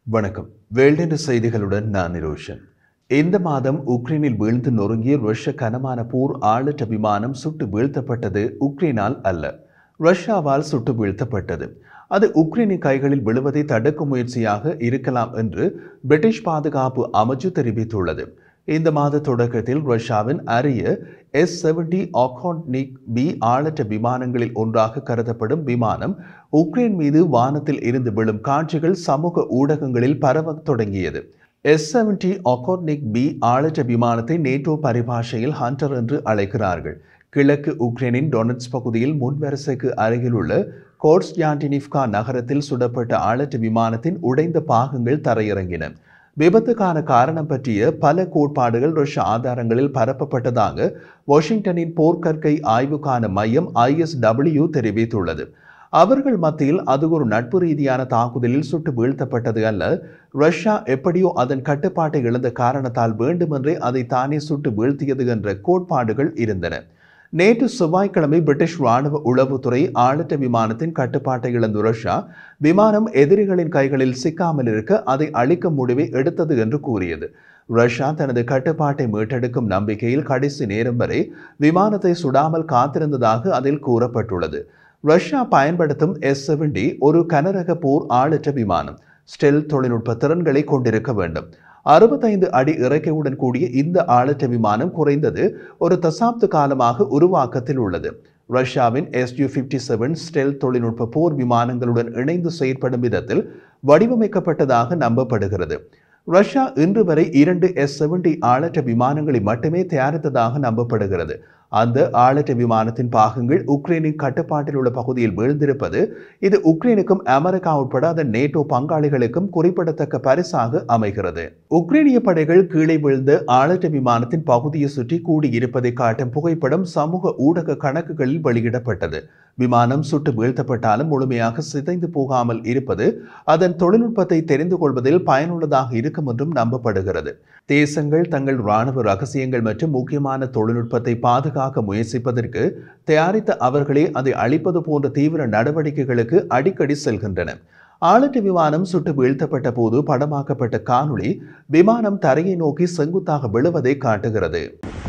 வணக்கம் வேல்டென்ற செய்திகளுடன் நான் நிரோஷன் இந்த மாதம் உக்ரைனில் வீழ்ந்து நொறுங்கிய ரஷ்ய கனமான போர் ஆளற்ற விமானம் சுட்டு வீழ்த்தப்பட்டது உக்ரைனால் அல்ல ரஷ்யாவால் சுட்டு வீழ்த்தப்பட்டது அது உக்ரைனின் கைகளில் விழுவதை தடுக்கும் முயற்சியாக இருக்கலாம் என்று பிரிட்டிஷ் பாதுகாப்பு அமைச்சு தெரிவித்துள்ளது இந்த மாத தொடக்கத்தில் ரஷ்யாவின் அரிய எஸ் செவன்டி ஆகான்னிக் பி ஆளற்ற விமானங்களில் ஒன்றாக கருதப்படும் விமானம் உக்ரைன் மீது வானத்தில் இருந்து விழும் காட்சிகள் சமூக ஊடகங்களில் பரவத் தொடங்கியது எஸ் செவன்டி ஆகான்னிக் பி ஆளற்ற விமானத்தை நேட்டோ பரிபாஷையில் ஹண்டர் என்று அழைக்கிறார்கள் கிழக்கு உக்ரைனின் டொனட்ஸ் பகுதியில் முன்வரிசைக்கு அருகிலுள்ள கோட்ஸ்யாண்டினிவ்கா நகரத்தில் சுடப்பட்ட ஆளற்ற விமானத்தின் உடைந்த பாகங்கள் தரையிறங்கின விபத்துக்கான காரணம் பற்றிய பல கோட்பாடுகள் ரஷ்ய ஆதாரங்களில் பரப்பப்பட்டதாக வாஷிங்டனின் போர்க்கற்கை ஆய்வுக்கான மையம் ஐஎஸ்டபிள்யூ தெரிவித்துள்ளது அவர்கள் மத்தியில் அது ஒரு நட்பு ரீதியான தாக்குதலில் சுட்டு வீழ்த்தப்பட்டது அல்ல ரஷ்யா எப்படியோ அதன் கட்டுப்பாட்டை இழந்த காரணத்தால் வேண்டுமென்றே அதை தானே சுட்டு வீழ்த்தியது என்ற கோட்பாடுகள் இருந்தன நேற்று செவ்வாய்க்கிழமை பிரிட்டிஷ் ராணுவ உளவுத்துறை ஆளற்ற விமானத்தின் கட்டுப்பாட்டை இழந்த ரஷ்யா விமானம் எதிரிகளின் கைகளில் சிக்காமல் இருக்க அதை அழிக்கும் முடிவை எடுத்தது என்று கூறியது ரஷ்யா தனது கட்டுப்பாட்டை மீட்டெடுக்கும் நம்பிக்கையில் கடைசி நேரம் வரை விமானத்தை சுடாமல் காத்திருந்ததாக அதில் கூறப்பட்டுள்ளது ரஷ்யா பயன்படுத்தும் எஸ் செவன்டி ஒரு கனரக போர் ஆளற்ற விமானம் ஸ்டெல் தொழில்நுட்ப திறன்களை கொண்டிருக்க வேண்டும் அறுபத்தைந்து அடி இறக்கையுடன் கூடிய இந்த ஆளற்ற விமானம் குறைந்தது ஒரு தசாப்த காலமாக உருவாக்கத்தில் உள்ளது ரஷ்யாவின் எஸ்யூ பிப்டி செவன் ஸ்டெல் தொழில்நுட்ப போர் விமானங்களுடன் இணைந்து செயற்படும் விதத்தில் வடிவமைக்கப்பட்டதாக நம்பப்படுகிறது ரஷ்யா இன்று வரை இரண்டு எஸ் செவன்டி ஆளற்ற விமானங்களை மட்டுமே தயாரித்ததாக நம்பப்படுகிறது அந்த ஆளற்ற விமானத்தின் பாகங்கள் உக்ரைனின் கட்டுப்பாட்டில் உள்ள பகுதியில் வீழ்ந்திருப்பது இது உக்ரைனுக்கும் அமெரிக்கா உட்பட அதன் நேட்டோ பங்காளிகளுக்கும் குறிப்பிடத்தக்க பரிசாக அமைகிறது உக்ரைனிய படைகள் கீழே விழுந்த ஆளற்ற விமானத்தின் பகுதியை சுற்றி கூடியிருப்பதை காட்டும் புகைப்படம் சமூக ஊடக கணக்குகளில் வெளியிடப்பட்டது விமானம் சுட்டு வீழ்த்தப்பட்டாலும் முழுமையாக சிதைந்து போகாமல் இருப்பது அதன் தொழில்நுட்பத்தை தெரிந்து கொள்வதில் பயனுள்ளதாக இருக்கும் என்றும் நம்பப்படுகிறது தேசங்கள் தங்கள் இராணுவ ரகசியங்கள் மற்றும் முக்கியமான தொழில்நுட்பத்தை பாதுகாக்க முயற்சிப்பதற்கு தயாரித்த அவர்களே அதை அழிப்பது போன்ற தீவிர நடவடிக்கைகளுக்கு அடிக்கடி செல்கின்றன ஆளற்ற விமானம் சுட்டு வீழ்த்தப்பட்ட போது படமாக்கப்பட்ட காணொளி விமானம் தரையை நோக்கி செங்குத்தாக விழுவதை காட்டுகிறது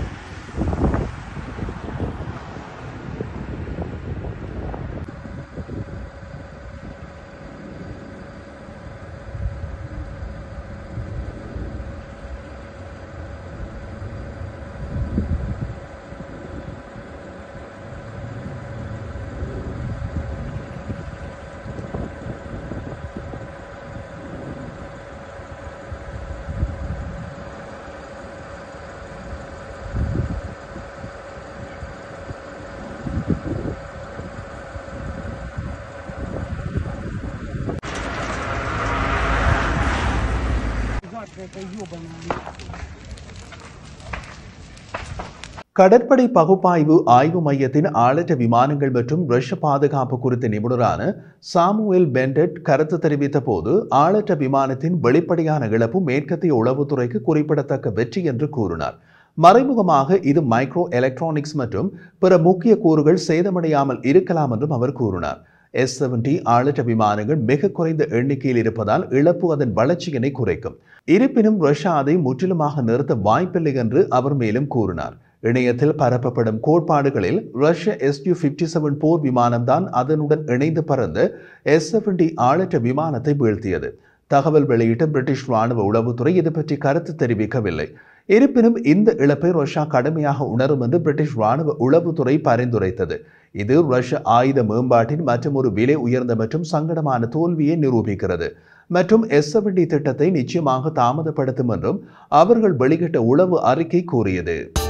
это ебаная. கடற்படை பகுப்பாய்வு ஆய்வு மையத்தின் ஆளற்ற விமானங்கள் மற்றும் ரஷ்ய பாதுகாப்பு குறித்த நிபுணரான சாமுவேல் பெண்டட் கருத்து தெரிவித்த போது ஆளற்ற விமானத்தின் வெளிப்படையான இழப்பு மேற்கத்திய உளவுத்துறைக்கு குறிப்பிடத்தக்க வெற்றி என்று கூறினார் மறைமுகமாக இது மைக்ரோ எலக்ட்ரானிக்ஸ் மற்றும் பிற முக்கிய கூறுகள் சேதமடையாமல் இருக்கலாம் என்றும் அவர் கூறினார் எஸ் செவன்டி ஆளற்ற விமானங்கள் மிக குறைந்த எண்ணிக்கையில் இருப்பதால் இழப்பு அதன் வளர்ச்சியினை குறைக்கும் இருப்பினும் ரஷ்யா அதை முற்றிலுமாக நிறுத்த வாய்ப்பில்லை என்று அவர் மேலும் கூறினார் இணையத்தில் பரப்பப்படும் கோட்பாடுகளில் ரஷ்ய எஸ்யூ பிப்டி செவன் போர் விமானம்தான் அதனுடன் இணைந்து பறந்த எஸ் செவன்டி ஆளற்ற விமானத்தை வீழ்த்தியது தகவல் வெளியிட்ட பிரிட்டிஷ் ராணுவ உளவுத்துறை இது பற்றி கருத்து தெரிவிக்கவில்லை இருப்பினும் இந்த இழப்பை ரஷ்யா கடுமையாக உணரும் என்று பிரிட்டிஷ் ராணுவ உளவுத்துறை பரிந்துரைத்தது இது ரஷ்ய ஆயுத மேம்பாட்டின் மற்றும் ஒரு விலை உயர்ந்த மற்றும் சங்கடமான தோல்வியை நிரூபிக்கிறது மற்றும் எஸ் செவன்டி திட்டத்தை நிச்சயமாக தாமதப்படுத்தும் என்றும் அவர்கள் வெளியிட்ட உளவு அறிக்கை கூறியது